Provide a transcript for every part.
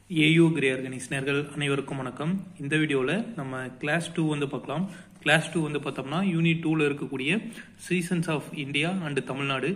AU grey ஆர்கனைஸ்னர்கள் அனைவருக்கும் வணக்கம் இந்த வீடியோவில் நம்ம கிளாஸ் டூ வந்து பார்க்கலாம் கிளாஸ் டூ வந்து பார்த்தோம்னா யூனிட் டூவில் இருக்கக்கூடிய seasons of India and Tamil Nadu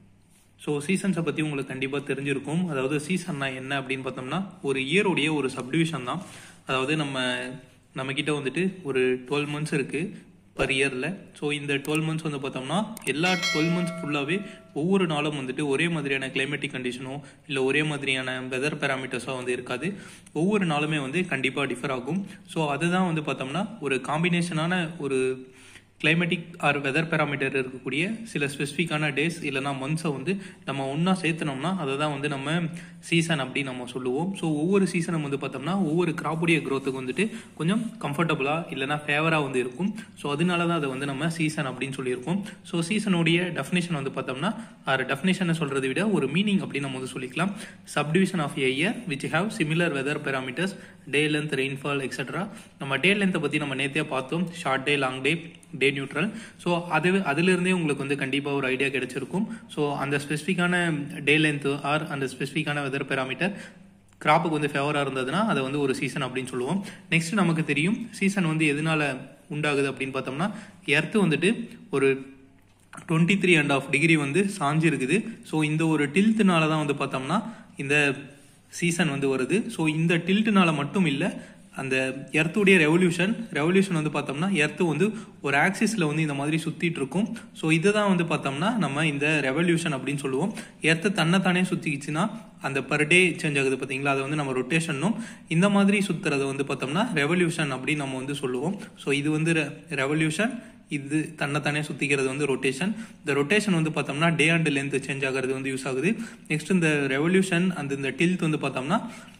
so சீசன்ஸை பற்றி உங்களுக்கு கண்டிப்பாக தெரிஞ்சிருக்கும் அதாவது சீசன்னா என்ன அப்படின்னு பார்த்தோம்னா ஒரு இயருடைய ஒரு சப்டிவிஷன் தான் அதாவது நம்ம நம்மக்கிட்ட வந்துட்டு ஒரு டுவெல் மந்த்ஸ் இருக்குது பர் இயரில் ஸோ இந்த டுவெல் மந்த்ஸ் வந்து பார்த்தோம்னா எல்லா டுவெல் மந்த்ஸ் ஃபுல்லாகவே ஒவ்வொரு நாளும் வந்துட்டு ஒரே மாதிரியான கிளைமேட்டிக் கண்டிஷனோ இல்லை ஒரே மாதிரியான வெதர் பேராமீட்டர்ஸோ வந்து இருக்காது ஒவ்வொரு நாளுமே வந்து கண்டிப்பாக டிஃபர் ஆகும் ஸோ அதுதான் வந்து பார்த்தோம்னா ஒரு காம்பினேஷனான ஒரு கிளைமேட்டிக் ஆர் வெதர் பேராமீட்டர் இருக்கக்கூடிய சில ஸ்பெசிஃபிக்கான டேஸ் இல்லைனா மந்த்ஸை வந்து நம்ம ஒன்றா சேர்த்தனோம்னா அதை தான் வந்து நம்ம சீசன் அப்படின்னு நம்ம சொல்லுவோம் ஸோ ஒவ்வொரு சீசனும் வந்து பார்த்தோம்னா ஒவ்வொரு கிராப்புடைய க்ரோத்துக்கு வந்துட்டு கொஞ்சம் கம்ஃபர்டபுளாக இல்லைனா ஃபேவராக வந்து இருக்கும் ஸோ அதனால தான் அதை வந்து நம்ம சீசன் அப்படின்னு சொல்லியிருக்கோம் ஸோ சீசனுடைய டெஃபினேஷன் வந்து பார்த்தோம்னா ஆர் டெஃபினேஷனை சொல்கிறத விட ஒரு மீனிங் அப்படின்னு நம்ம வந்து சொல்லிக்கலாம் subdivision of a year which have similar weather parameters day length rainfall extra நம்ம டே லென்த்தை பற்றி நம்ம நேற்றே பார்த்தோம் short day long day day neutral so அது அதிலிருந்தே உங்களுக்கு வந்து கண்டிப்பாக ஒரு ஐடியா கிடைச்சிருக்கும் ஸோ அந்த ஸ்பெசிஃபிக்கான டே லென்த் ஆர் அந்த ஸ்பெசிஃபிக்கான வெதர் பேராமீட்டர் கிராப்புக்கு வந்து ஃபேவராக இருந்ததுன்னா அதை வந்து ஒரு சீசன் அப்படின்னு சொல்லுவோம் நெக்ஸ்ட் நமக்கு தெரியும் சீசன் வந்து எதனால உண்டாகுது அப்படின்னு பார்த்தோம்னா எர்த்து வந்துட்டு ஒரு twenty three and half degree வந்து சாஞ்சு இருக்குது ஸோ இந்த ஒரு டில்த்துனால தான் வந்து பார்த்தோம்னா இந்த சீசன் வந்து வருது ஸோ இந்த டில்ட்டுனால மட்டும் இல்லை அந்த எர்த்துடைய ரெவல்யூஷன் ரெவல்யூஷன் வந்து பார்த்தோம்னா எர்த்து வந்து ஒரு ஆக்சிஸில் வந்து இந்த மாதிரி சுற்றிட்டு இருக்கும் ஸோ இதை தான் வந்து பார்த்தோம்னா நம்ம இந்த ரெவல்யூஷன் அப்படின்னு சொல்லுவோம் எர்த்து தன்னைத்தானே சுற்றிக்கிச்சுன்னா அந்த பர் டே சேஞ்ச் ஆகுது பார்த்தீங்களா அதை வந்து நம்ம ரொட்டேஷனும் இந்த மாதிரி சுற்றுறதை வந்து பார்த்தோம்னா ரெவல்யூஷன் அப்படின்னு நம்ம வந்து சொல்லுவோம் ஸோ இது வந்து ரெவல்யூஷன் இது தன்னைத்தானே சுற்றிக்கிறது வந்து ரொட்டேஷன் இந்த ரொட்டேஷன் வந்து பார்த்தோம்னா டே அண்ட் லென்த் சேஞ்ச் ஆகிறது வந்து யூஸ் ஆகுது நெக்ஸ்ட் இந்த ரெவல்யூஷன் அந்த இந்த டில்த் வந்து பார்த்தோம்னா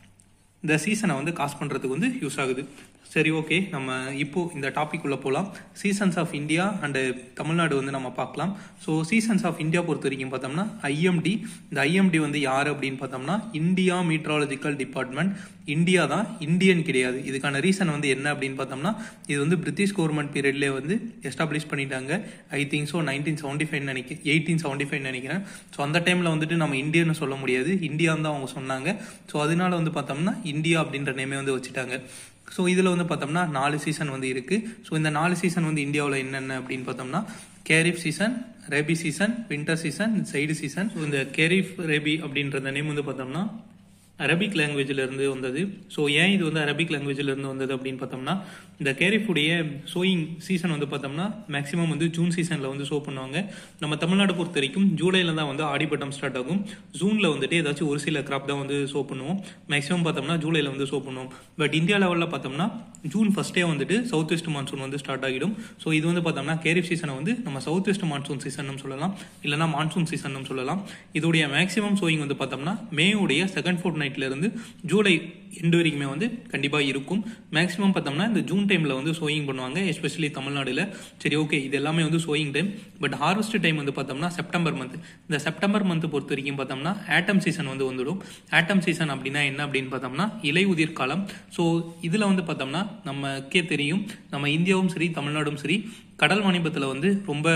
இந்த சீசனை வந்து காஸ் பண்ணுறதுக்கு வந்து யூஸ் ஆகுது சரி ஓகே நம்ம இப்போ இந்த டாபிக் உள்ள போகலாம் seasons of India and Tamil Nadu வந்து நம்ம பார்க்கலாம் ஸோ சீசன்ஸ் ஆஃப் இந்தியா பொறுத்த வரைக்கும் பார்த்தோம்னா ஐஎம்டி இந்த ஐஎம்டி வந்து யார் அப்படின்னு பார்த்தோம்னா இந்தியா மீட்ராலஜிக்கல் டிபார்ட்மெண்ட் இந்தியா தான் இந்தியன் கிடையாது இதுக்கான ரீசன் வந்து என்ன அப்படின்னு பார்த்தோம்னா இது வந்து பிரிட்டிஷ் கவர்மெண்ட் பீரியட்லேயே வந்து எஸ்டாப்ளிஷ் பண்ணிட்டாங்க I think so nineteen seventy five நினைக்கிறேன் எயிட்டீன் செவன்டி ஃபைவ் நினைக்கிறேன் ஸோ அந்த டைமில் வந்துட்டு நம்ம இந்தியன்னு சொல்ல முடியாது இந்தியான்னு தான் அவங்க சொன்னாங்க ஸோ அதனால வந்து பார்த்தோம்னா இந்தியா அப்படின்ற நேமே வந்து வச்சுட்டாங்க ஸோ இதில் வந்து பார்த்தோம்னா நாலு சீசன் வந்து இருக்குது ஸோ இந்த நாலு சீசன் வந்து இந்தியாவில் என்னென்ன அப்படின்னு பார்த்தோம்னா kharif season rabi season winter season zaid season so இந்த கேரிஃப் ரேபி அப்படின்ற நேம் வந்து பார்த்தோம்னா அரபிக் லாங்குவேஜில் இருந்து வந்தது ஸோ ஏன் இது வந்து அரபிக் லாங்குவேஜில் இருந்து வந்தது அப்படின்னு பார்த்தோம்னா இந்த கேரிஃபுடைய சோயிங் சீசன் வந்து பார்த்தோம்னா மேக்ஸிமம் வந்து ஜூன் சீசனில் வந்து ஷோ பண்ணுவாங்க நம்ம தமிழ்நாடு பொறுத்த வரைக்கும் ஜூலையில் தான் வந்து ஆடிப்பட்டம் ஸ்டார்ட் ஆகும் ஜூனில் வந்துட்டு ஏதாச்சும் ஒரு சில கிராப் தான் வந்து ஷோ பண்ணுவோம் மேக்ஸிமம் பார்த்தோம்னா ஜூலையில் வந்து ஷோ பண்ணுவோம் பட் இந்தியா லெவலில் பார்த்தோம்னா ஜூன் ஃபர்ஸ்டே வந்துட்டு சவுத் வெஸ்ட் மான்சூன் வந்து ஸ்டார்ட் ஆகிடும் ஸோ இது வந்து பார்த்தோம்னா கேரிஃப் சீசனை வந்து நம்ம சவுத் வெஸ்ட் மான்சூன் சீசன் சொல்லலாம் இல்லைனா மான்சூன் சீசன் சொல்லலாம் இதோடைய மேக்ஸிமம் சோயிங் வந்து பார்த்தோம்னா மே உடைய செகண்ட் ஃபோர்ட் நைட்ல இருந்து ஜூலை எண்டு வரைக்குமே வந்து கண்டிப்பாக இருக்கும் மேக்ஸிமம் பார்த்தோம்னா இந்த ஜூன் டைமில் வந்து சோயிங் பண்ணுவாங்க எஸ்பெஷலி தமிழ்நாடுல சரி ஓகே இது எல்லாமே வந்து sowing time but harvest time வந்து பார்த்தோம்னா செப்டம்பர் மந்த் இந்த செப்டம்பர் மந்த் பொறுத்த வரைக்கும் பார்த்தோம்னா ஆட்டம் சீசன் வந்து வந்துடும் ஆட்டம் சீசன் அப்படின்னா என்ன அப்படின்னு பார்த்தோம்னா இலை உதிர் காலம் ஸோ இதில் வந்து பார்த்தோம்னா நமக்கே தெரியும் நம்ம இந்தியாவும் சரி தமிழ்நாடும் சரி கடல் வாணிபத்தில் வந்து ரொம்ப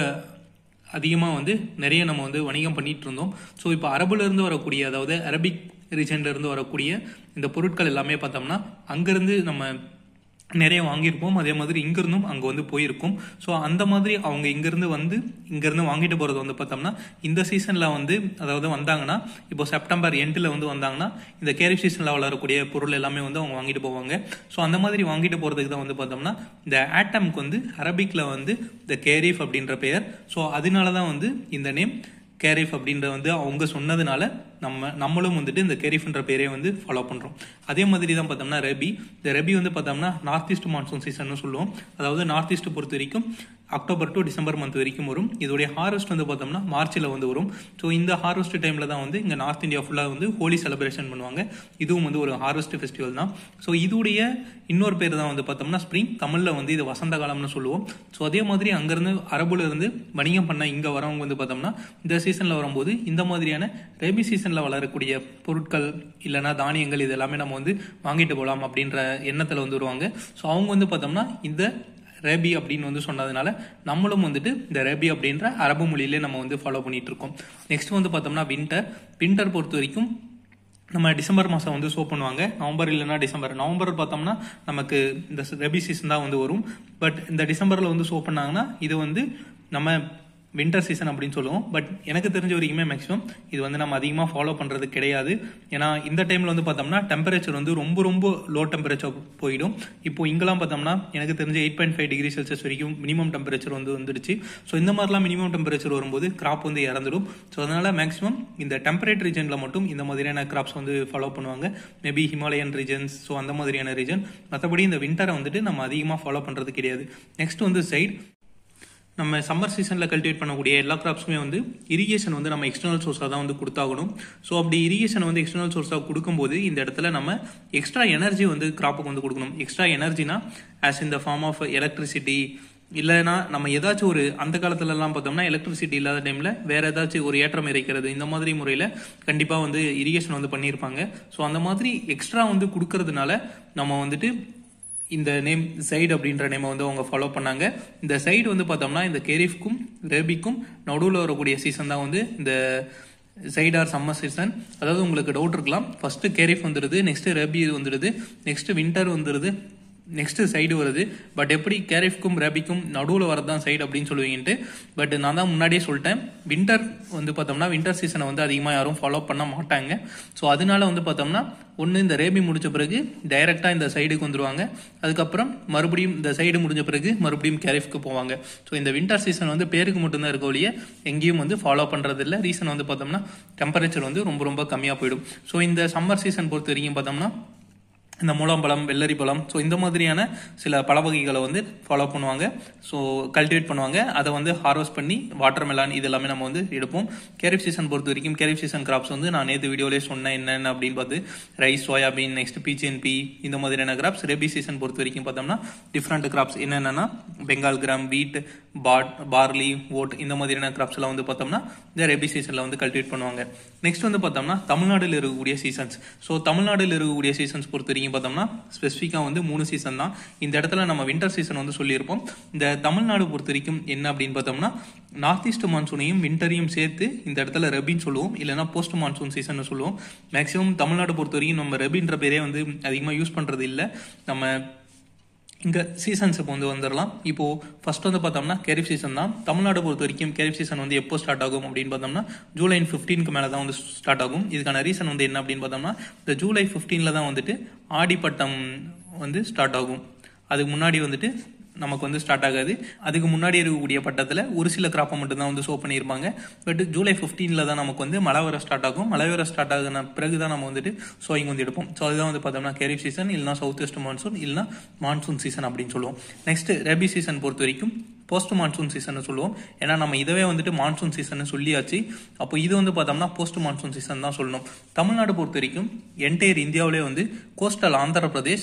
அதிகமாக வந்து நிறைய நம்ம வந்து வணிகம் பண்ணிட்டு இருந்தோம் ஸோ இப்போ அரபுலேருந்து வரக்கூடிய அதாவது அரபிக் ரீஜன்ல இருந்து வரக்கூடிய இந்த பொருட்கள் எல்லாமே பார்த்தோம்னா அங்கேருந்து நம்ம நிறைய வாங்கியிருப்போம் அதே மாதிரி இங்கிருந்தும் அங்கே வந்து போயிருக்கும் ஸோ அந்த மாதிரி அவங்க இங்கேருந்து வந்து இங்கேருந்து வாங்கிட்டு போகிறது வந்து பார்த்தோம்னா இந்த சீசனில் வந்து அதாவது வந்தாங்கன்னா இப்போ செப்டம்பர் எண்டில் வந்து வந்தாங்கன்னா இந்த கேரிஃப் சீசனில் வளரக்கூடிய பொருள் எல்லாமே வந்து அவங்க வாங்கிட்டு போவாங்க ஸோ அந்த மாதிரி வாங்கிட்டு போகிறதுக்கு தான் வந்து பார்த்தோம்னா இந்த ஆட்டம்க்கு வந்து அரபிக்கில் வந்து இந்த கேரிஃப் அப்படின்ற பெயர் ஸோ அதனால தான் வந்து இந்த நேம் கேரிஃப் அப்படின்ற வந்து அவங்க சொன்னதுனால நம்ம நம்மளும் வந்துட்டு இந்த கேரிஃப்ன்ற பேரே வந்து ஃபாலோ பண்ணுறோம் அதே மாதிரி தான் பார்த்தோம்னா ரெபி இந்த ரெபி வந்து பார்த்தோம்னா நார்த் ஈஸ்ட் மான்சூன் சீசன் சொல்லுவோம் அதாவது நார்த் ஈஸ்ட் பொறுத்த வரைக்கும் அக்டோபர் டு டிசம்பர் மந்த் வரைக்கும் வரும் இதோடைய ஹார்வெஸ்ட் வந்து பார்த்தோம்னா மார்ச்சில் வந்து வரும் ஸோ இந்த ஹார்வெஸ்ட் டைமில் தான் வந்து இங்கே நார்த் இந்தியா ஃபுல்லாக வந்து ஹோலி செலிப்ரேஷன் பண்ணுவாங்க இதுவும் வந்து ஒரு ஹார்வெஸ்ட் ஃபெஸ்டிவல் தான் ஸோ இதுடைய இன்னொரு பேர் தான் வந்து பார்த்தோம்னா ஸ்ப்ரிங் தமிழில் வந்து இது வசந்த காலம்னு சொல்லுவோம் ஸோ அதே மாதிரி அங்கேருந்து அரபுல இருந்து வணிகம் பண்ண இங்கே வரவங்க வந்து பார்த்தோம்னா இந்த சீசனில் வரும்போது இந்த மாதிரியான ரேபி சீசனில் வளரக்கூடிய பொருட்கள் இல்லைனா தானியங்கள் இது எல்லாமே நம்ம வந்து வாங்கிட்டு போகலாம் அப்படின்ற எண்ணத்தில் வந்து வருவாங்க ஸோ அவங்க வந்து பார்த்தோம்னா இந்த ரேபி அப்படின்னு வந்து சொன்னதுனால நம்மளும் வந்துட்டு இந்த ரேபி அப்படின்ற அரபு மொழியிலே நம்ம வந்து ஃபாலோ பண்ணிட்டு இருக்கோம் நெக்ஸ்ட் வந்து பார்த்தோம்னா வின்டர் வின்டர் பொறுத்த வரைக்கும் நம்ம டிசம்பர் மாதம் வந்து சோ பண்ணுவாங்க நவம்பர் இல்லைன்னா டிசம்பர் நவம்பர் பார்த்தோம்னா நமக்கு இந்த ரபி சீசன் தான் வந்து வரும் பட் இந்த டிசம்பரில் வந்து சோ பண்ணாங்கன்னா இது வந்து நம்ம வின்டர் சீசன் அப்படின்னு சொல்லுவோம் பட் எனக்கு தெரிஞ்ச வரைக்குமே மேக்ஸிமம் இது வந்து நம்ம அதிகமாக ஃபாலோ பண்ணுறது கிடையாது ஏன்னா இந்த டைமில் வந்து பார்த்தோம்னா டெம்பரேச்சர் வந்து ரொம்ப ரொம்ப லோ டெம்பரேச்சர் போயிடும் இப்போ இங்கெல்லாம் பார்த்தோம்னா எனக்கு தெரிஞ்ச eight point five degree Celsius வரைக்கும் மினிமம் டெம்பரேச்சர் வந்து வந்துடுச்சு ஸோ இந்த மாதிரிலாம் மினிமம் டெம்பரேச்சர் வரும்போது கிராப் வந்து இறந்துடும் ஸோ அதனால மேக்ஸிமம் இந்த டெம்பரேட் ரீஜனில் மட்டும் இந்த மாதிரியான கிராப்ஸ் வந்து ஃபாலோ பண்ணுவாங்க மேபி ஹிமாலயன் ரீஜன்ஸ் ஸோ அந்த மாதிரியான ரீஜன் மற்றபடி இந்த விண்டரை வந்துட்டு நம்ம அதிகமாக ஃபாலோ பண்ணுறது கிடையாது நெக்ஸ்ட் வந்து சைட் நம்ம சம்மர் சீசனில் கல்டிவேட் பண்ணக்கூடிய எல்லா கிராப்ஸுமே வந்து இரிகேஷன் வந்து நம்ம எக்ஸ்டர்னல் சோர்ஸாக தான் வந்து கொடுத்தாகணும் ஸோ அப்படி இரிகேஷன் வந்து எக்ஸ்டர்னல் சோர்ஸாக கொடுக்கும்போது இந்த இடத்துல நம்ம எக்ஸ்ட்ரா எனர்ஜி வந்து கிராப்புக்கு வந்து கொடுக்கணும் எக்ஸ்ட்ரா எனர்ஜினா as in the form of electricity இல்லைனா நம்ம ஏதாச்சும் ஒரு அந்த காலத்துலலாம் பார்த்தோம்னா எலக்ட்ரிசிட்டி இல்லாத டைமில் வேற ஏதாச்சும் ஒரு ஏற்றம் இறைக்கிறது இந்த மாதிரி முறையில் கண்டிப்பாக வந்து இரிகேஷன் வந்து பண்ணியிருப்பாங்க ஸோ அந்த மாதிரி எக்ஸ்ட்ரா வந்து கொடுக்கறதுனால நம்ம வந்துட்டு இந்த நேம் சைடு அப்படின்ற நேமை வந்து அவங்க ஃபாலோ பண்ணாங்க இந்த சைடு வந்து பார்த்தோம்னா இந்த கெரிஃப்க்கும் ரேபிக்கும் நடுவில் வரக்கூடிய சீசன் தான் வந்து இந்த சைடு ஆர் சம்மர் சீசன் அதாவது உங்களுக்கு டவுட் இருக்கலாம் ஃபர்ஸ்ட் கேரிஃப் வந்துடுது நெக்ஸ்ட் ரேபி வந்துடுது நெக்ஸ்ட் வின்டர் வந்துடுது நெக்ஸ்ட் சைடு வருது பட் எப்படி கேரிஃப்க்கும் ரேபிக்கும் நடுவில் வரதான் சைடு அப்படின்னு சொல்லுவீங்கன்ட்டு பட் நான் தான் முன்னாடியே சொல்லிட்டேன் வின்டர் வந்து பார்த்தோம்னா வின்டர் சீசனை வந்து அதிகமாக யாரும் ஃபாலோ பண்ண மாட்டாங்க ஸோ அதனால வந்து பார்த்தோம்னா ஒன்று இந்த ரேபி முடிச்ச பிறகு டைரெக்டாக இந்த சைடுக்கு வந்துருவாங்க அதுக்கப்புறம் மறுபடியும் இந்த சைடு முடிஞ்ச பிறகு மறுபடியும் கேரிஃப்க்கு போவாங்க ஸோ இந்த வின்டர் சீசன் வந்து பேருக்கு மட்டும்தான் இருக்க ஒழிய எங்கேயும் வந்து ஃபாலோ பண்ணுறது இல்லை ரீசன் வந்து பார்த்தோம்னா டெம்பரேச்சர் வந்து ரொம்ப ரொம்ப கம்மியாக போயிடும் ஸோ இந்த சம்மர் சீசன் பொறுத்த வரைக்கும் பார்த்தோம்னா இந்த முலாம்பழம் வெள்ளரி பழம் ஸோ இந்த மாதிரியான சில பழ வகைகளை வந்து ஃபாலோ பண்ணுவாங்க ஸோ கல்டிவேட் பண்ணுவாங்க அதை வந்து ஹார்வெஸ்ட் பண்ணி வாட்டர் மெலான் இது எல்லாமே நம்ம வந்து எடுப்போம் கேரிப் சீசன் பொறுத்த வரைக்கும் கேரிப் சீசன் கிராப்ஸ் வந்து நான் நேற்று வீடியோலேயே சொன்னேன் என்னென்ன அப்படின்னு பார்த்து ரைஸ் சோயாபீன் நெக்ஸ்ட் பிஜிஎன்பி இந்த மாதிரியான கிராப்ஸ் ரெபி சீசன் பொறுத்த வரைக்கும் பார்த்தோம்னா டிஃப்ரெண்ட் கிராப்ஸ் என்னென்னா பெங்கால் கிராம் வீட் பாட் பார்லி ஓட் இந்த மாதிரியான கிராப்ஸ் எல்லாம் வந்து பார்த்தோம்னா இந்த ரெபி சீசனில் வந்து கல்டிவேட் பண்ணுவாங்க நெக்ஸ்ட் வந்து பார்த்தோம்னா தமிழ்நாட்டில் இருக்கக்கூடிய சீசன்ஸ் ஸோ தமிழ்நாட்டில் இருக்கக்கூடிய சீசன்ஸ் பொறுத்த வரைக்கும் பார்த்தோம்னா ஸ்பெசிஃபிக்காக வந்து மூணு சீசன் தான் இந்த இடத்துல நம்ம வின்டர் சீசன் வந்து சொல்லியிருப்போம் இந்த தமிழ்நாடு பொறுத்த வரைக்கும் என்ன அப்படின்னு பார்த்தோம்னா நார்த் ஈஸ்ட் மான்சூனையும் வின்டரையும் சேர்த்து இந்த இடத்துல ரபின்னு சொல்லுவோம் இல்லைனா போஸ்ட் மான்சூன் சீசன் சொல்லுவோம் மேக்ஸிமம் தமிழ்நாடு பொறுத்த வரைக்கும் நம்ம ரபின்ற பேரே வந்து அதிகமாக யூஸ் பண்ணுறது இல்லை நம்ம இங்கே சீசன்ஸ் இப்போ வந்து வந்துடலாம் இப்போ ஃபர்ஸ்ட் வந்து பார்த்தோம்னா கேரிஃப் சீசன் தான் தமிழ்நாடு பொறுத்த வரைக்கும் கேரிஃப் சீசன் வந்து எப்போ ஸ்டார்ட் ஆகும் அப்படின்னு பார்த்தோம்னா ஜூலை ஃபிஃப்டீனுக்கு மேலே தான் வந்து ஸ்டார்ட் ஆகும் இதுக்கான ரீசன் வந்து என்ன அப்படின்னு பார்த்தோம்னா இந்த ஜூலை ஃபிஃப்டீனில் தான் வந்துட்டு ஆடிப்பட்டம் வந்து ஸ்டார்ட் ஆகும் அதுக்கு முன்னாடி வந்துட்டு நமக்கு வந்து ஸ்டார்ட் ஆகாது அதுக்கு முன்னாடி இருக்கக்கூடிய பட்டத்தில் ஒரு சில கிராப்பை மட்டும் தான் வந்து ஷோ பண்ணியிருப்பாங்க பட் ஜூலை ஃபிஃப்டீனில் தான் நமக்கு வந்து மழை வர ஸ்டார்ட் ஆகும் மழை வர ஸ்டார்ட் ஆகுன பிறகு தான் நம்ம வந்துட்டு ஷோயிங் வந்து எடுப்போம் ஸோ அதுதான் வந்து பார்த்தோம்னா கேரிஃப் சீசன் இல்லைனா சவுத் வெஸ்ட் மான்சூன் இல்லைனா மான்சூன் சீசன் அப்படின்னு சொல்லுவோம் நெக்ஸ்ட் ரபி சீசன் பொறுத்த வரைக்கும் போஸ்ட் மான்சூன் சீசன் சொல்லுவோம் ஏன்னா நம்ம இதவே வந்துட்டு மான்சூன் சீசன் சொல்லியாச்சு அப்போ இது வந்து பார்த்தோம்னா போஸ்ட் மான்சூன் சீசன் தான் சொல்லணும் தமிழ்நாடு பொறுத்த வரைக்கும் என்டையர் இந்தியாவிலே வந்து கோஸ்டல் ஆந்திர பிரதேஷ்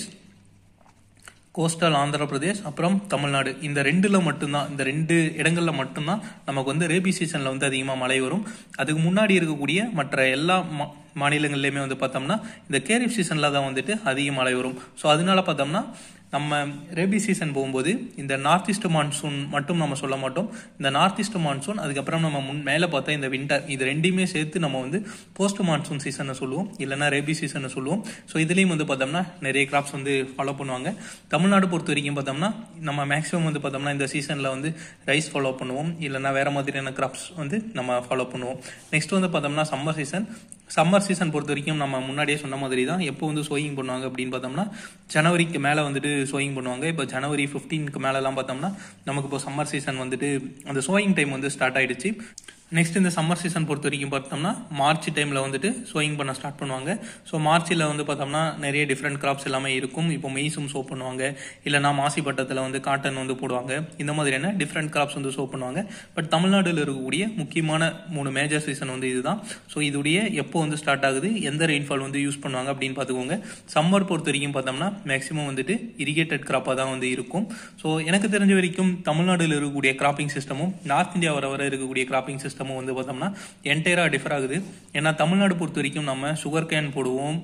கோஸ்டல் ஆந்திர பிரதேஷ் அப்புறம் தமிழ்நாடு இந்த ரெண்டுல மட்டும்தான் இந்த ரெண்டு இடங்கள்ல மட்டும்தான் நமக்கு வந்து ரேபி சீசன்ல வந்து அதிகமாக மழை வரும் அதுக்கு முன்னாடி இருக்கக்கூடிய மற்ற எல்லா மாநிலங்கள்லையுமே வந்து பார்த்தோம்னா இந்த கேரிஃப் சீசன்ல தான் வந்துட்டு அதிக மழை வரும் ஸோ அதனால பார்த்தோம்னா நம்ம ரேபி சீசன் போகும்போது இந்த நார்த் ஈஸ்ட் மான்சூன் மட்டும் நம்ம சொல்ல மாட்டோம் இந்த நார்த் ஈஸ்ட் மான்சூன் அதுக்கப்புறம் நம்ம முன் மேலே பார்த்தா இந்த வின்டர் இது ரெண்டையுமே சேர்த்து நம்ம வந்து போஸ்ட் மான்சூன் சீசனை சொல்லுவோம் இல்லைனா ரேபி சீசனை சொல்லுவோம் ஸோ இதுலேயும் வந்து பார்த்தோம்னா நிறைய கிராப்ஸ் வந்து ஃபாலோ பண்ணுவாங்க தமிழ்நாடு பொறுத்த வரைக்கும் பார்த்தோம்னா நம்ம மேக்ஸிமம் வந்து பார்த்தோம்னா இந்த சீசனில் வந்து ரைஸ் ஃபாலோ பண்ணுவோம் இல்லைனா வேற மாதிரியான கிராப்ஸ் வந்து நம்ம ஃபாலோ பண்ணுவோம் நெக்ஸ்ட் வந்து பார்த்தோம்னா சம்மர் சீசன் சம்மர் சீசன் பொறுத்த வரைக்கும் நம்ம முன்னாடியே சொன்ன மாதிரி தான் எப்போ வந்து சோயிங் பண்ணுவாங்க அப்படின்னு பார்த்தோம்னா ஜனவரிக்கு மேலே வந்துட்டு சோயிங் பண்ணுவாங்க இப்போ ஜனவரி ஃபிஃப்டீனுக்கு மேலெலாம் பார்த்தோம்னா நமக்கு இப்போ சம்மர் சீசன் வந்துட்டு அந்த சோயிங் டைம் வந்து ஸ்டார்ட் ஆயிடுச்சு நெக்ஸ்ட் இந்த சம்மர் சீசன் பொறுத்த வரைக்கும் பார்த்தோம்னா மார்ச் டைமில் வந்துட்டு சோயிங் பண்ண ஸ்டார்ட் பண்ணுவாங்க ஸோ மார்ச்சில் வந்து பார்த்தோம்னா நிறைய டிஃப்ரெண்ட் கிராப்ஸ் எல்லாமே இருக்கும் இப்போ மெய்ஸும் சோ பண்ணுவாங்க இல்லைனா மாசி பட்டத்தில் வந்து காட்டன் வந்து போடுவாங்க இந்த மாதிரியான டிஃப்ரெண்ட் கிராப்ஸ் வந்து சோ பண்ணுவாங்க பட் தமிழ்நாட்டில் இருக்கக்கூடிய முக்கியமான மூணு மேஜர் சீசன் வந்து இதுதான் ஸோ இதுடைய எப்போ வந்து ஸ்டார்ட் ஆகுது எந்த ரெயின்ஃபால் வந்து யூஸ் பண்ணுவாங்க அப்படின்னு பார்த்துக்கோங்க சம்மர் பொறுத்த வரைக்கும் பார்த்தோம்னா மேக்ஸிமம் வந்துட்டு இரிகேட்டட் கிராப்பாக தான் வந்து இருக்கும் ஸோ எனக்கு தெரிஞ்ச வரைக்கும் தமிழ்நாட்டில் இருக்கக்கூடிய கிராப்பிங் சிஸ்டமும் நார்த் இந்தியா வர வர இருக்கக்கூடிய கிராப்பிங் சிஸ்டம் சிஸ்டமும் வந்து பார்த்தோம்னா என்டையராக டிஃபர் ஆகுது ஏன்னா தமிழ்நாடு பொறுத்த வரைக்கும் நம்ம சுகர் கேன் போடுவோம்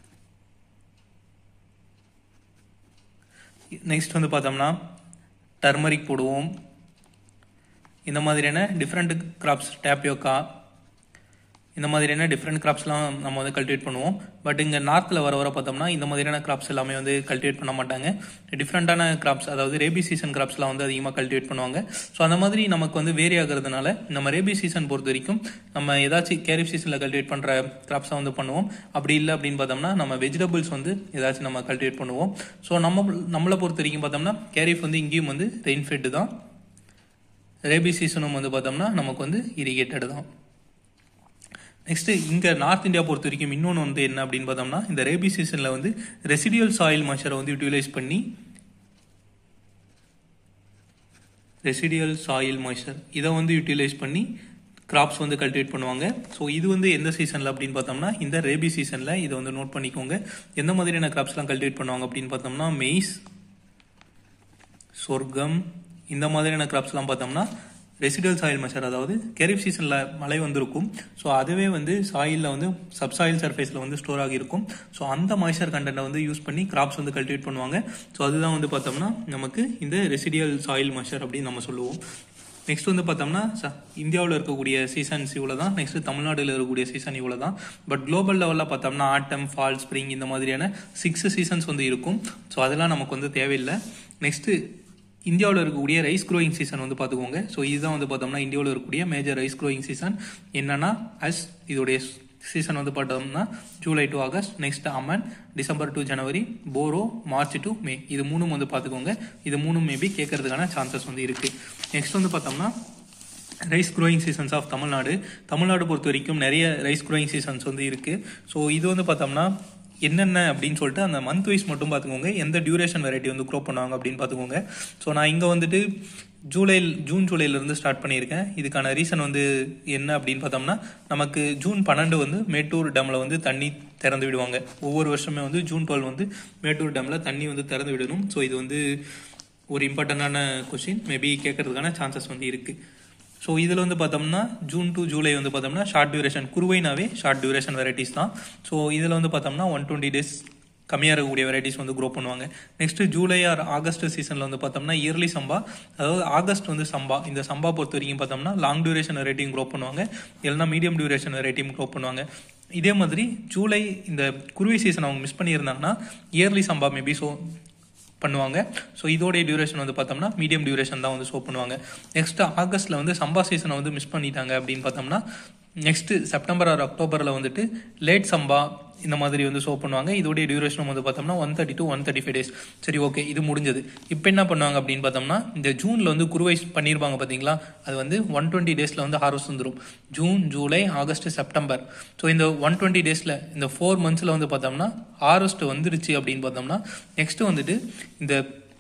நெக்ஸ்ட் வந்து பார்த்தோம்னா டர்மரிக் போடுவோம் இந்த மாதிரியான டிஃப்ரெண்ட் கிராப்ஸ் டேப்பியோக்கா இந்த மாதிரியான டிஃப்ரெண்ட் கிராப்ஸ்லாம் நம்ம வந்து கல்டிவேட் பண்ணுவோம் பட் இங்கே நார்த்தில் வர வர பார்த்தோம்னா இந்த மாதிரியான கிராப்ஸ் எல்லாமே வந்து கல்டிவேட் பண்ண மாட்டாங்க டிஃப்ரெண்ட்டான கிராப்ஸ் அதாவது ரேபி சீசன் கிராப்ஸ்லாம் வந்து அதிகமாக கல்டிவேட் பண்ணுவாங்க ஸோ அந்த மாதிரி நமக்கு வந்து வேரி ஆகிறதுனால நம்ம ரேபி சீசன் பொறுத்த வரைக்கும் நம்ம ஏதாச்சும் கேரிஃப் சீசனில் கல்டிவேட் பண்ணுற கிராப்ஸை வந்து பண்ணுவோம் அப்படி இல்லை அப்படின்னு பார்த்தோம்னா நம்ம வெஜிடபிள்ஸ் வந்து ஏதாச்சும் நம்ம கல்டிவேட் பண்ணுவோம் ஸோ நம்ம நம்மளை பொறுத்த வரைக்கும் பார்த்தோம்னா கேரிஃப் வந்து இங்கேயும் வந்து ரெயின்ஃபெட் தான் ரேபி சீசனும் வந்து பார்த்தோம்னா நமக்கு வந்து இரிகேட்டட் தான் நெக்ஸ்ட் இங்க நார்த் இந்தியா பொறுத்த வரைக்கும் இன்னொன்று வந்து என்ன அப்படின்னு பார்த்தோம்னா இந்த ரேபி சீசன்ல வந்து ரெசிடியல் சாயில் மாய்ச்சரை வந்து யூட்டிலைஸ் பண்ணி ரெசிடியல் சாயில் மாய்ச்சர் இதை வந்து யூட்டிலைஸ் பண்ணி கிராப்ஸ் வந்து கல்டிவேட் பண்ணுவாங்க ஸோ இது வந்து எந்த சீசனில் அப்படின்னு பார்த்தோம்னா இந்த ரேபி சீசனில் இதை வந்து நோட் பண்ணிக்கோங்க எந்த மாதிரியான கிராப்ஸ்லாம் கல்டிவேட் பண்ணுவாங்க அப்படின்னு பார்த்தோம்னா மெய்ஸ் சொர்க்கம் இந்த மாதிரியான கிராப்ஸ்லாம் பார்த்தோம்னா ரெசிடல் சாயில் மெஷர் அதாவது கெரிப் சீசனில் மழை வந்திருக்கும் ஸோ அதுவே வந்து சாயிலில் வந்து சப்சாயில் சர்ஃபேஸில் வந்து ஸ்டோர் ஆகியிருக்கும் ஸோ அந்த மாய்ச்சர் கண்டென்ட்டை வந்து யூஸ் பண்ணி கிராப்ஸ் வந்து கல்டிவேட் பண்ணுவாங்க ஸோ அதுதான் வந்து பார்த்தோம்னா நமக்கு இந்த ரெசிடியல் சாயில் மெஷர் அப்படின்னு நம்ம சொல்லுவோம் நெக்ஸ்ட் வந்து பார்த்தோம்னா இந்தியாவில் இருக்கக்கூடிய சீசன்ஸ் இவ்வளோ தான் நெக்ஸ்ட் தமிழ்நாடுல இருக்கக்கூடிய சீசன் இவ்வளோ தான் பட் குளோபல் லெவலில் பார்த்தோம்னா ஆட்டம் ஃபால் ஸ்ப்ரிங் இந்த மாதிரியான சிக்ஸ் சீசன்ஸ் வந்து இருக்கும் ஸோ அதெல்லாம் நமக்கு வந்து தேவையில்லை நெக்ஸ்ட்டு இந்தியாவில் இருக்கக்கூடிய ரைஸ் க்ரோயிங் சீசன் வந்து பார்த்துக்கோங்க ஸோ இதுதான் வந்து பார்த்தோம்னா இந்தியாவில் இருக்கக்கூடிய மேஜர் ரைஸ் க்ரோயிங் சீசன் என்னன்னா அஸ் இதோடைய சீசன் வந்து பார்த்தோம்னா July to August next aman December to January boro March to May இது மூணும் வந்து பார்த்துக்கோங்க இது மூணும் மேபி கேட்கறதுக்கான சான்சஸ் வந்து இருக்கு நெக்ஸ்ட் வந்து பார்த்தோம்னா rice growing seasons of Tamil Nadu Tamil Nadu பொறுத்த வரைக்கும் நிறைய ரைஸ் க்ரோயிங் சீசன்ஸ் வந்து இருக்கு ஸோ இது வந்து பார்த்தோம்னா என்னென்ன அப்படின்னு சொல்லிட்டு அந்த மந்த் வைஸ் மட்டும் பார்த்துக்கோங்க எந்த டியூரேஷன் வெரைட்டி வந்து க்ரோ பண்ணுவாங்க அப்படின்னு பார்த்துக்கோங்க ஸோ நான் இங்கே வந்துட்டு ஜூலை ஜூன் ஜூலைலேருந்து ஸ்டார்ட் பண்ணியிருக்கேன் இதுக்கான ரீசன் வந்து என்ன அப்படின்னு பார்த்தோம்னா நமக்கு ஜூன் பன்னெண்டு வந்து மேட்டூர் டேமில் வந்து தண்ணி திறந்து விடுவாங்க ஒவ்வொரு வருஷமே வந்து ஜூன் டுவெல் வந்து மேட்டூர் டேமில் தண்ணி வந்து திறந்து விடணும் ஸோ இது வந்து ஒரு இம்பார்ட்டண்டான கொஷின் மேபி கேட்கறதுக்கான சான்சஸ் வந்து இருக்குது ஸோ இதில் வந்து பார்த்தோம்னா ஜூன் டு ஜூலை வந்து பார்த்தோம்னா ஷார்ட் டியூரேஷன் குருவைனாவே ஷார்ட் டியூரேஷன் வெரைட்டிஸ் தான் ஸோ இதில் வந்து பார்த்தோம்னா ஒன் டுவெண்ட்டி டேஸ் கம்மியாக இருக்கக்கூடிய வெரைட்டிஸ் வந்து க்ரோ பண்ணுவாங்க நெக்ஸ்ட் ஜூலை ஆர் ஆகஸ்ட் சீசனில் வந்து பார்த்தோம்னா இயர்லி சம்பா அதாவது ஆகஸ்ட் வந்து சம்பா இந்த சம்பா பொறுத்த வரைக்கும் பார்த்தோம்னா லாங் டியூரேஷன் வெரைட்டியும் க்ரோ பண்ணுவாங்க இல்லைனா மீடியம் டியூரேஷன் வெரைட்டியும் க்ரோ பண்ணுவாங்க இதே மாதிரி ஜூலை இந்த குருவி சீசன் அவங்க மிஸ் பண்ணியிருந்தாங்கன்னா இயர்லி சம்பா மேபி ஸோ பண்ணுவாங்க ஸோ இதோடைய டியூரேஷன் வந்து பார்த்தோம்னா மீடியம் டியூரேஷன் தான் வந்து ஷோ பண்ணுவாங்க நெக்ஸ்ட் ஆகஸ்ட்ல வந்து சம்பா சீசனை வந்து மிஸ் பண்ணிட்டாங்க அப்படின்னு பார்த்தோம்னா நெக்ஸ்ட் செப்டம்பர் ஆர் அக்டோபரில் வந்துட்டு லேட் சம்பா இந்த மாதிரி வந்து ஷோ பண்ணுவாங்க இதோடைய டியூரேஷன் வந்து பார்த்தோம்னா one thirty to one thirty five days சரி ஓகே இது முடிஞ்சது இப்போ என்ன பண்ணுவாங்க அப்படின்னு பார்த்தோம்னா இந்த ஜூனில் வந்து குருவை பண்ணியிருப்பாங்க பார்த்தீங்களா அது வந்து ஒன் டுவெண்ட்டி டேஸில் வந்து ஹார்வெஸ்ட் வந்துடும் June July August September so இந்த ஒன் டுவெண்ட்டி டேஸில் இந்த ஃபோர் மந்த்ஸில் வந்து பார்த்தோம்னா ஹார்வெஸ்ட் வந்துருச்சு அப்படின்னு பார்த்தோம்னா நெக்ஸ்ட் வந்துட்டு இந்த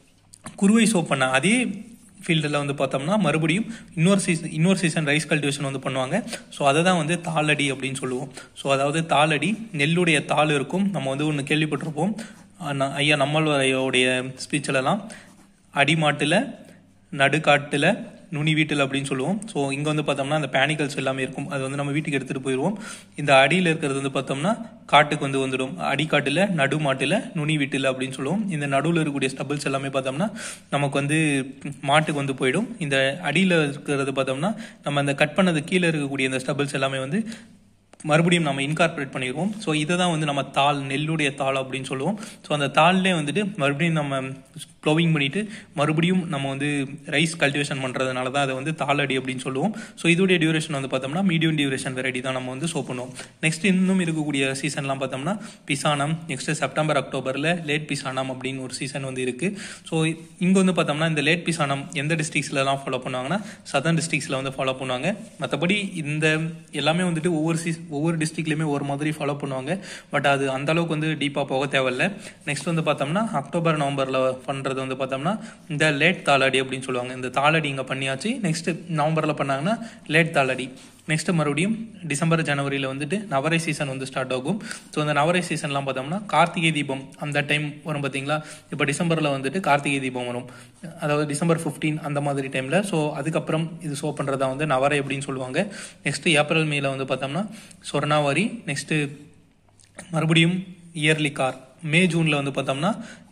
குருவை சோ பண்ண அதே ஃபீல்டில் வந்து பார்த்தோம்னா மறுபடியும் இன்னொரு சீசன் இன்னொரு சீசன் ரைஸ் கல்டிவேஷன் வந்து பண்ணுவாங்க ஸோ அதை தான் வந்து தாளடி அப்படின்னு சொல்லுவோம் ஸோ அதாவது தாளடி நெல்லுடைய தாள் இருக்கும் நம்ம வந்து ஒன்று கேள்விப்பட்டிருப்போம் அண்ணா- ஐயா நம்மளுடைய ஸ்பீச்சிலலாம் அடிமாட்டில் நடுக்காட்டில் நுனி வீட்டில் அப்படின்னு சொல்லுவோம் ஸோ இங்கே வந்து பார்த்தோம்னா அந்த பேனிக்கல்ஸ் எல்லாமே இருக்கும் அது வந்து நம்ம வீட்டுக்கு எடுத்துகிட்டு போயிடுவோம் இந்த அடியில் இருக்கிறது வந்து பார்த்தோம்னா காட்டுக்கு வந்து வந்துடும் அடிக்காட்டில் நடு மாட்டில் நுனி வீட்டில் அப்படின்னு சொல்லுவோம் இந்த நடுவில் இருக்கக்கூடிய ஸ்டபிள்ஸ் எல்லாமே பார்த்தோம்னா நமக்கு வந்து மாட்டுக்கு வந்து போயிடும் இந்த அடியில் இருக்கிறது பார்த்தோம்னா நம்ம அந்த கட் பண்ணது கீழே இருக்கக்கூடிய இந்த ஸ்டபிள்ஸ் எல்லாமே வந்து மறுபடியும் நம்ம இன்கார்பரேட் பண்ணிடுவோம் ஸோ இதை தான் வந்து நம்ம தாள் நெல்லுடைய தாள் அப்படின்னு சொல்லுவோம் ஸோ அந்த தாள்லே வந்துட்டு மறுபடியும் நம்ம ப்ளோவிங் பண்ணிட்டு மறுபடியும் நம்ம வந்து ரைஸ் கல்டிவேஷன் பண்ணுறதுனால தான் அதை வந்து தாளடி அப்படின்னு சொல்லுவோம் ஸோ இதோடைய டியூரேஷன் வந்து பார்த்தோம்னா மீடியம் டியூரேஷன் வெரைட்டி தான் நம்ம வந்து ஷோ பண்ணுவோம் நெக்ஸ்ட் இன்னும் இருக்கக்கூடிய சீசன்லாம் பார்த்தோம்னா பிசானம் நெக்ஸ்ட் செப்டம்பர் அக்டோபரில் லேட் பிசானம் அப்படின்னு ஒரு சீசன் வந்து இருக்குது ஸோ இங்கே வந்து பார்த்தோம்னா இந்த லேட் பிசானம் எந்த டிஸ்ட்ரிக்ஸ்லலாம் ஃபாலோ பண்ணுவாங்கன்னா சதர்ன் டிஸ்ட்ரிக்ஸில் வந்து ஃபாலோ பண்ணுவாங்க மற்றபடி இந்த எல்லாமே வந்துட்டு ஒவ்வொரு சீஸ் ஒவ்வொரு டிஸ்ட்ரிக்ட்லையுமே ஒரு மாதிரி ஃபாலோ பண்ணுவாங்க பட் அது அந்த அளவுக்கு வந்து டீப்பாக போக தேவையில்ல நெக்ஸ்ட் வந்து பார்த்தோம்னா அக்டோபர் நவம்பரில் பண்ணுறது வந்து பார்த்தோம்னா இந்த லேட் தாளடி அப்படின்னு சொல்லுவாங்க இந்த தாளடி இங்கே பண்ணியாச்சு நெக்ஸ்ட் நவம்பரில் பண்ணாங்கன்னா லேட் தாளடி நெக்ஸ்ட் மறுபடியும் டிசம்பர் ஜனவரியில் வந்துட்டு நவரை சீசன் வந்து ஸ்டார்ட் ஆகும் ஸோ அந்த நவரை சீசன்லாம் பார்த்தோம்னா கார்த்திகை தீபம் அந்த டைம் வரும் பார்த்தீங்களா இப்போ டிசம்பரில் வந்துட்டு கார்த்திகை தீபம் வரும் அதாவது டிசம்பர் 15 அந்த மாதிரி டைமில் ஸோ அதுக்கப்புறம் இது ஷோ பண்ணுறதா வந்து நவரை அப்படின்னு சொல்லுவாங்க நெக்ஸ்ட் ஏப்ரல் மேல வந்து பார்த்தோம்னா சொர்ணாவாரி நெக்ஸ்ட்டு மறுபடியும் இயர்லி கார் மே ஜூனில் வந்து பார்த்தோம்னா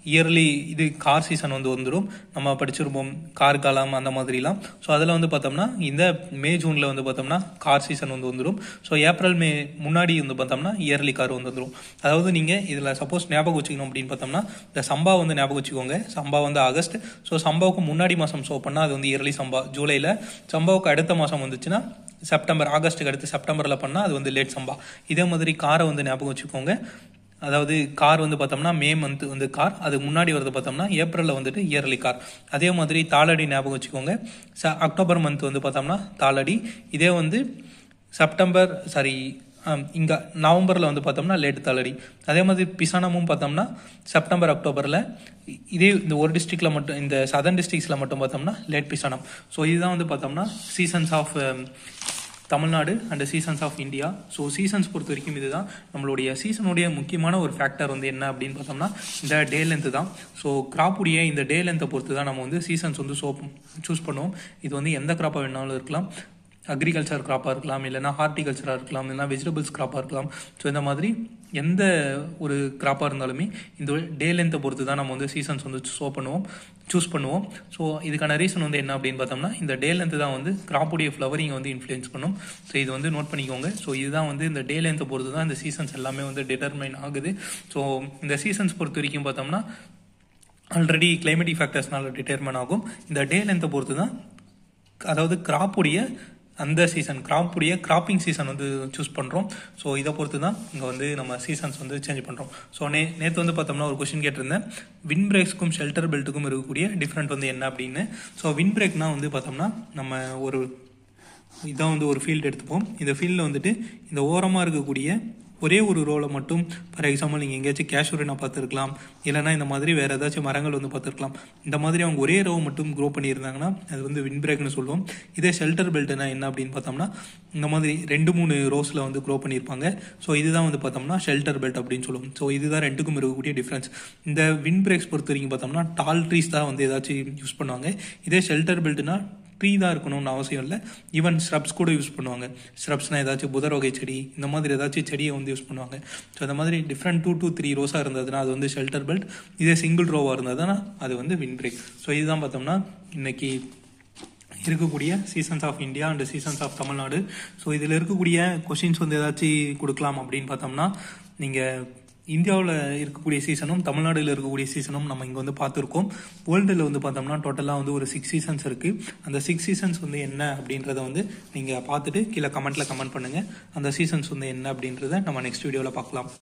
இயர்லி இது கார் சீசன் வந்து வந்துடும் நம்ம படிச்சிருப்போம் கார் காலம் அந்த மாதிரிலாம் ஸோ அதில் வந்து பார்த்தோம்னா இந்த மே ஜூனில் வந்து பார்த்தோம்னா கார் சீசன் வந்து வந்துடும் ஸோ ஏப்ரல் மே முன்னாடி வந்து பார்த்தோம்னா இயர்லி கார் வந்து வந்துடும் அதாவது நீங்கள் இதில் சப்போஸ் ஞாபகம் வச்சுக்கணும் அப்படின்னு பார்த்தோம்னா இந்த சம்பா வந்து ஞாபகம் வச்சுக்கோங்க சம்பா வந்து ஆகஸ்ட் ஸோ சம்பாவுக்கு முன்னாடி மாதம் ஷோ பண்ணால் அது வந்து இயர்லி சம்பா ஜூலையில் சம்பாவுக்கு அடுத்த மாதம் வந்துச்சுன்னா செப்டம்பர் ஆகஸ்ட்டுக்கு அடுத்து செப்டம்பரில் பண்ணால் அது வந்து லேட் சம்பா இதே மாதிரி காரை வந்து ஞாபகம் வச்சுக்கோங்க அதாவது கார் வந்து பார்த்தோம்னா மே மந்த் வந்து கார் அதுக்கு முன்னாடி வரது பார்த்தோம்னா ஏப்ரலில் வந்துட்டு இயர்லி கார் அதே மாதிரி தாளடி ஞாபகம் வச்சுக்கோங்க ச அக்டோபர் மந்த் வந்து பார்த்தோம்னா தாளடி இதே வந்து செப்டம்பர் சாரி இங்கே நவம்பரில் வந்து பார்த்தோம்னா லேட் தாளடி அதே மாதிரி பிசானமும் பார்த்தோம்னா செப்டம்பர் அக்டோபரில் இதே இந்த ஒரு டிஸ்ட்ரிக்டில் மட்டும் இந்த சதர்ன் டிஸ்ட்ரிக்ஸில் மட்டும் பார்த்தோம்னா லேட் பிசானம் ஸோ இதுதான் வந்து பார்த்தோம்னா seasons of Tamil Nadu and seasons of India so seasons பொறுத்த வரைக்கும் இதுதான் நம்மளுடைய சீசனுடைய முக்கியமான ஒரு ஃபேக்டர் வந்து என்ன அப்படின்னு பார்த்தோம்னா இந்த டே லென்த்து தான் ஸோ கிராப்புடைய இந்த டே லென்த்தை பொறுத்து தான் நம்ம வந்து சீசன்ஸ் வந்து சோ சூஸ் பண்ணுவோம் இது வந்து எந்த கிராப்பாக வேணாலும் இருக்கலாம் அக்ரிகல்ச்சர் கிராப்பாக இருக்கலாம் இல்லைனா ஹார்டிகல்ச்சராக இருக்கலாம் இல்லைனா வெஜிடபிள்ஸ் கிராப்பாக இருக்கலாம் ஸோ இந்த மாதிரி எந்த ஒரு கிராப்பாக இருந்தாலுமே இந்த டே லென்த்தை பொறுத்து தான் நம்ம வந்து சீசன்ஸ் வந்து ஷோ பண்ணுவோம் சூஸ் பண்ணுவோம் ஸோ இதுக்கான ரீசன் வந்து என்ன அப்படின்னு பார்த்தோம்னா இந்த டே லென்த்து தான் வந்து கிராப்புடைய ஃப்ளவரிங்கை வந்து இன்ஃப்ளூயன்ஸ் பண்ணும் ஸோ இது வந்து நோட் பண்ணிக்கோங்க ஸோ இதுதான் வந்து இந்த டே லென்த்தை பொறுத்து தான் இந்த சீசன்ஸ் எல்லாமே வந்து டிட்டர்மைன் ஆகுது ஸோ இந்த சீசன்ஸ் பொறுத்த வரைக்கும் பார்த்தோம்னா ஆல்ரெடி கிளைமேட்டிக் ஃபேக்டர்ஸ்னால டிட்டர்மைன் ஆகும் இந்த டே லென்த்தை பொறுத்து தான் அதாவது கிராப்புடைய அந்த சீசன் கிராப்புடைய கிராப்பிங் சீசன் வந்து சூஸ் பண்ணுறோம் ஸோ இதை பொறுத்து தான் இங்கே வந்து நம்ம சீசன்ஸ் வந்து சேஞ்ச் பண்ணுறோம் ஸோ நே நேற்று வந்து பார்த்தோம்னா ஒரு கொஷின் கேட்டிருந்தேன் வின் பிரேக்ஸ்க்கும் ஷெல்டர் பெல்ட்டுக்கும் இருக்கக்கூடிய டிஃப்ரெண்ட் வந்து என்ன அப்படின்னு ஸோ வின் பிரேக்னா வந்து பார்த்தோம்னா நம்ம ஒரு இதான் வந்து ஒரு ஃபீல்டு எடுத்துப்போம் இந்த ஃபீல்டில் வந்துட்டு இந்த ஓரமாக இருக்கக்கூடிய ஒரே ஒரு ரோலை மட்டும் ஃபார் எக்ஸாம்பிள் நீங்கள் எங்கேயாச்சும் கேஷூரினா பார்த்துருக்கலாம் இல்லைனா இந்த மாதிரி வேறு ஏதாச்சும் மரங்கள் வந்து பார்த்துருக்கலாம் இந்த மாதிரி அவங்க ஒரே ரோ மட்டும் க்ரோ பண்ணியிருந்தாங்கன்னா அது வந்து வின் பிரேக்னு சொல்லுவோம் இதே ஷெல்டர் பெல்ட்னா என்ன அப்படின்னு பார்த்தோம்னா இந்த மாதிரி ரெண்டு மூணு ரோஸில் வந்து க்ரோ பண்ணியிருப்பாங்க ஸோ இதுதான் வந்து பார்த்தோம்னா ஷெல்டர் பெல்ட் அப்படின்னு சொல்லுவோம் ஸோ இதுதான் ரெண்டுக்கும் இருக்கக்கூடிய டிஃப்ரென்ஸ் இந்த வின் பிரேக்ஸ் பொறுத்த வரைக்கும் பார்த்தோம்னா டால் ட்ரீஸ் தான் வந்து ஏதாச்சும் யூஸ் பண்ணுவாங்க இதே ஷெல்டர் பெல்ட்னா ட்ரீ தான் இருக்கணும்னு அவசியம் இல்லை ஈவன் ஸ்ரப்ஸ் கூட யூஸ் பண்ணுவாங்க ஸ்ரப்ஸ்னால் ஏதாச்சும் புதர் வகை செடி இந்த மாதிரி ஏதாச்சும் செடியை வந்து யூஸ் பண்ணுவாங்க ஸோ அந்த மாதிரி டிஃப்ரெண்ட் டூ டூ த்ரீ ரோஸாக இருந்ததுன்னா அது வந்து ஷெல்டர் பெல்ட் இதே சிங்கிள் ரோவாக இருந்ததுன்னா அது வந்து வின் பிரேக் ஸோ இதுதான் பார்த்தோம்னா இன்னைக்கு இருக்கக்கூடிய seasons of India and seasons of Tamil Nadu so இதில் இருக்கக்கூடிய கொஷின்ஸ் வந்து ஏதாச்சும் கொடுக்கலாம் அப்படின்னு பார்த்தோம்னா நீங்கள் இந்தியாவில் இருக்கக்கூடிய சீசனும் தமிழ்நாடுல இருக்கக்கூடிய சீசனும் நம்ம இங்கே வந்து பார்த்துருக்கோம் வேர்ல்டில் வந்து பார்த்தோம்னா டோட்டலாக வந்து ஒரு சிக்ஸ் சீசன்ஸ் இருக்குது அந்த சிக்ஸ் சீசன்ஸ் வந்து என்ன அப்படின்றத வந்து நீங்கள் பார்த்துட்டு கீழே கமெண்ட்டில் கமெண்ட் பண்ணுங்கள் அந்த சீசன்ஸ் வந்து என்ன அப்படின்றத நம்ம நெக்ஸ்ட் வீடியோவில் பார்க்கலாம்